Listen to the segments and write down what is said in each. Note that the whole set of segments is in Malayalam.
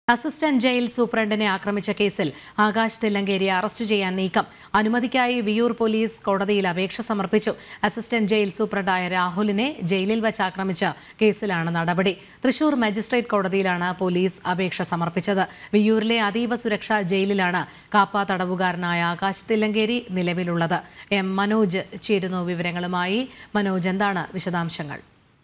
അസിസ്റ്റന്റ് ജയിൽ സൂപ്രണ്ടിനെ ആക്രമിച്ച കേസിൽ ആകാശ് തില്ലങ്കേരിയെ അറസ്റ്റ് ചെയ്യാൻ നീക്കം അനുമതിക്കായി വിയൂർ പോലീസ് കോടതിയിൽ അപേക്ഷ സമർപ്പിച്ചു അസിസ്റ്റന്റ് ജയിൽ സൂപ്രണ്ടായ രാഹുലിനെ ജയിലിൽ വെച്ച് ആക്രമിച്ച കേസിലാണ് നടപടി തൃശൂർ മജിസ്ട്രേറ്റ് കോടതിയിലാണ് പോലീസ് അപേക്ഷ സമർപ്പിച്ചത് വിയൂരിലെ അതീവ സുരക്ഷാ ജയിലിലാണ് കാപ്പ തടവുകാരനായ ആകാശ് തില്ലങ്കേരി നിലവിലുള്ളത് എം മനോജ് ചേരുന്നു വിവരങ്ങളുമായി മനോജ് എന്താണ് വിശദാംശങ്ങൾ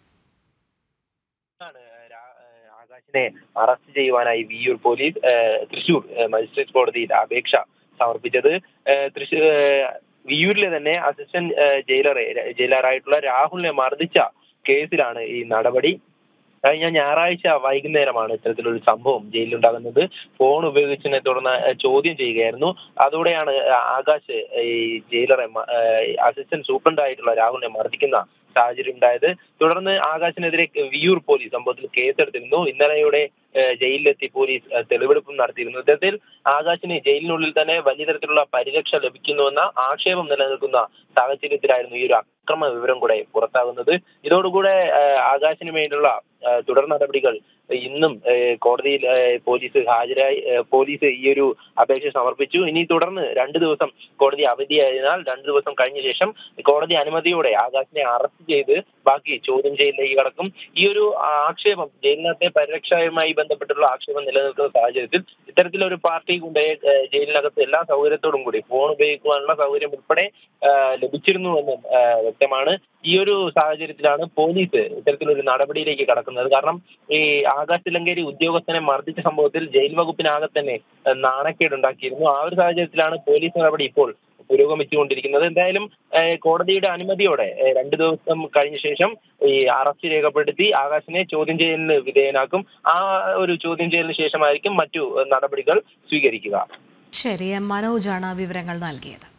ആണ് രാ- ഏഹ് ആകാശിനെ അറസ്റ്റ് ചെയ്യുവാനായി വിയ്യൂർ പോലീസ് ഏഹ് തൃശൂർ ഏഹ് മജിസ്ട്രേറ്റ് കോടതിയിൽ അപേക്ഷ സമർപ്പിച്ചത് ഏഹ് തൃശൂർ ഏഹ് വിയ്യൂരിലെ തന്നെ അസിസ്റ്റന്റ് ഏഹ് ജയിലറെ ജയിലറായിട്ടുള്ള രാഹുലിനെ മർദ്ദിച്ച കേസിലാണ് ഈ നടപടി കഴിഞ്ഞ ഞായറാഴ്ച വൈകുന്നേരമാണ് ഇത്തരത്തിലൊരു സംഭവം ജയിലിലുണ്ടാകുന്നത് ഫോൺ ഉപയോഗിച്ചതിനെ തുടർന്ന് ഏഹ് ചോദ്യം ചെയ്യുകയായിരുന്നു അതോടെയാണ് ആകാശ് ഈ ജയിലറെ മ- ഏഹ് അസിസ്റ്റന്റ് സൂപ്രണ്ട് ആയിട്ടുള്ള രാഹുലിനെ മർദ്ദിക്കുന്ന സാഹചര്യം ഉണ്ടായത് തുടർന്ന് ആകാശിനെതിരെ വിയൂർ പോലീസ് സംഭവത്തിൽ കേസെടുത്തിരുന്നു ഇന്നലെയുടെ ഏഹ് ജയിലിലെത്തി പോലീസ് ഏഹ് തെളിവെടുപ്പും നടത്തിയിരുന്നു ഇത്തരത്തിൽ ആകാശിന് ജയിലിനുള്ളിൽ തന്നെ വലിയ തരത്തിലുള്ള പരിരക്ഷ ലഭിക്കുന്നുവെന്ന ആക്ഷേപം നിലനിൽക്കുന്ന സാഹചര്യത്തിലായിരുന്നു ഈ ഒരു അക്രമ വിവരം കൂടെ പുറത്താകുന്നത് ഇതോടുകൂടെ ഏഹ് ആകാശിന് വേണ്ടിയുള്ള ഏഹ് തുടർ നടപടികൾ ഇന്നും ഏഹ് കോടതിയിൽ ഏഹ് പോലീസ് ഹാജരായി ഏഹ് പോലീസ് ഈ ഒരു അപേക്ഷ സമർപ്പിച്ചു ഇനി തുടർന്ന് രണ്ടു ദിവസം കോടതി അവധിയായതിനാൽ രണ്ടു ദിവസം കഴിഞ്ഞ ശേഷം കോടതി അനുമതിയോടെ ആകാശിനെ അറസ്റ്റ് ചെയ്ത് ബാക്കി ചോദ്യം ചെയ്യലിലേക്ക് കടക്കും ഈ ഒരു ആക്ഷേപം ജയിലിനകത്തെ പരിരക്ഷയുമായി ബന്ധപ്പെട്ടുള്ള ആക്ഷേപം നിലനിൽക്കുന്ന സാഹചര്യത്തിൽ ഇത്തരത്തിലൊരു പാർട്ടി കൊണ്ട് ജയിലിനകത്ത് എല്ലാ സൗകര്യത്തോടും കൂടി ഫോൺ ഉപയോഗിക്കുവാനുള്ള സൗകര്യം ഉൾപ്പെടെ ആ, ലഭിച്ചിരുന്നുവെന്നും ആ, വ്യക്തമാണ് ഈ ഒരു സാഹചര്യത്തിലാണ് പോലീസ് ഇത്തരത്തിലൊരു നടപടിയിലേക്ക് കടക്കുന്നത് കാരണം ഈ ആകാശ് തിലങ്കേരി ഉദ്യോഗസ്ഥനെ മർദ്ദിച്ച സംഭവത്തിൽ ജയിൽ വകുപ്പിനാകെ തന്നെ ആ, നാണക്കേടുണ്ടാക്കിയിരുന്നു ആ ഒരു സാഹചര്യത്തിലാണ് പോലീസ് നടപടി ഇപ്പോൾ പുരോഗമിച്ചുകൊണ്ടിരിക്കുന്നത് എന്തായാലും ഏഹ് കോടതിയുടെ അനുമതിയോടെ ഏഹ് രണ്ടു ദിവസം കഴിഞ്ഞ ശേഷം ഈ അറസ്റ്റ് രേഖപ്പെടുത്തി ആകാശിനെ ചോദ്യം ചെയ്യലിന് വിധേയനാക്കും ആ ഒരു ചോദ്യം ചെയ്യലിന് ശേഷമായിരിക്കും മറ്റു ഏഹ് നടപടികൾ സ്വീകരിക്കുക ശരി എം മനോജാണ് വിവരങ്ങൾ നൽകിയത്